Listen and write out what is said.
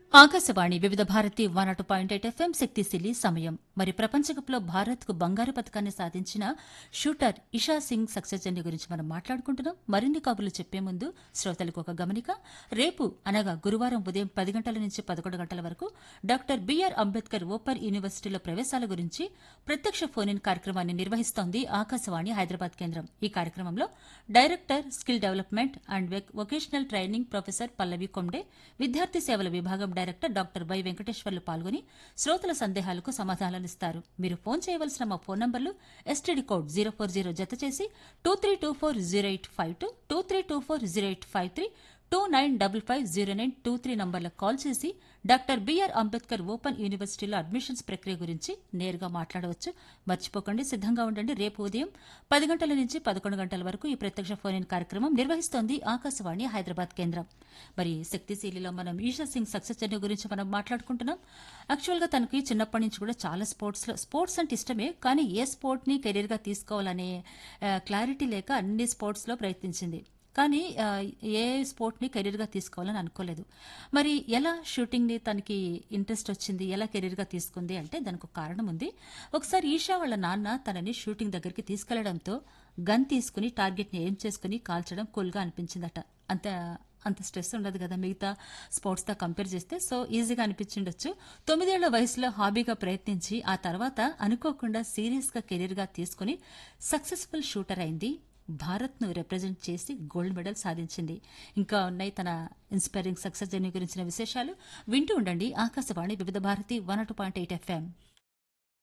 Akashvani Vividh Bharati one అటు point eight FM శక్తిశీలి సమయం మరి ప్రపంచ కప్లో భారత్కు బంగారు పథకాన్ని సాధించిన shooter Esha Singh success journey గురించి మనం మాట్లాడుకుంటున్నాం మరిన్ని కబుర్లు చెప్పే ముందు శ్రోతలకు ఒక గమనిక రేపు అనగా గురువారం ఉదయం పది గంటల నుంచి పదకొండు గంటల వరకు డాక్టర్ బిఆర్ అంబేద్కర్ ఓపెన్ యూనివర్సిటీలో ప్రవేశాల గురించి ప్రత్యక్ష ఫోన్ ఇన్ కార్యక్రమాన్ని నిర్వహిస్తోంది ఆకాశవాణి హైదరాబాద్ కేంద్రం ఈ కార్యక్రమంలో director skill development and vocational training professor Pallavi Komde విద్యార్థి సేవల విభాగం డైరెక్టర్ డాక్టర్ వై వెంకటేశ్వర్లు పాల్గొని శ్రోతల సందేహాలకు సమాధానాలిస్తారు మీరు ఫోన్ చేయవలసిన మా ఫోన్ నంబర్లు STD code zero four zero జత చేసి two three two four zero eight five two two three two four zero eight five three two nine double five zero nine two three నంబర్లకు call చేసి doctor BR Ambedkar open యూనివర్సిటీలో admissions ప్రక్రియ గురించి నేరుగా మాట్లాడవచ్చు మర్చిపోకండి సిద్ధంగా ఉండండి రేపు ఉదయం పది గంటల నుంచి పదకొండు గంటల వరకు ఈ ప్రత్యక్ష ఫోన్ ఇన్ కార్యక్రమం నిర్వహిస్తోంది ఆకాశవాణి హైదరాబాద్ కేంద్రం మరి శక్తిశీలిలో మనం ఈషా సింగ్ సక్సెస్ జర్నీ గురించి మనం మాట్లాడుకుంటున్నాం యాక్చువల్గా తనకి చిన్నప్పటి నుంచి కూడా చాలా స్పోర్ట్స్లో స్పోర్ట్స్ అంటే ఇష్టమే కానీ ఏ స్పోర్ట్ని కెరీర్గా తీసుకోవాలనే క్లారిటీ లేక అన్ని స్పోర్ట్స్లో ప్రయత్నించింది కానీ ఆ, ఏ స్పోర్ట్ని కెరీర్గా తీసుకోవాలని అనుకోలేదు మరి ఎలా షూటింగ్ని తనకి ఇంట్రెస్ట్ వచ్చింది ఎలా కెరీర్గా తీసుకుంది అంటే దానికి ఒక కారణం ఉంది ఒకసారి ఈషా వాళ్ళ నాన్న తనని షూటింగ్ దగ్గరికి తీసుకెళ్లడంతో గన్ తీసుకుని టార్గెట్ని ఏం చేసుకుని కాల్చడం కూల్గా అనిపించిందట అంత అంత స్ట్రెస్ ఉండదు కదా మిగతా స్పోర్ట్స్తో కంపేర్ చేస్తే సో ఈజీగా అనిపించిండొచ్చు తొమ్మిదేళ్ల వయసులో హాబీగా ప్రయత్నించి ఆ తర్వాత అనుకోకుండా సీరియస్గా కెరీర్గా తీసుకుని సక్సెస్ఫుల్ షూటర్ అయింది భారత్ను రిప్రజెంట్ చేసి గోల్డ్ మెడల్ సాధించింది ఇంకా ఉన్నాయి తన ఇన్స్పైరింగ్ సక్సెస్ జర్నీ గురించిన విశేషాలు వింటూ ఉండండి Akashvani Vividh Bharati one point eight FM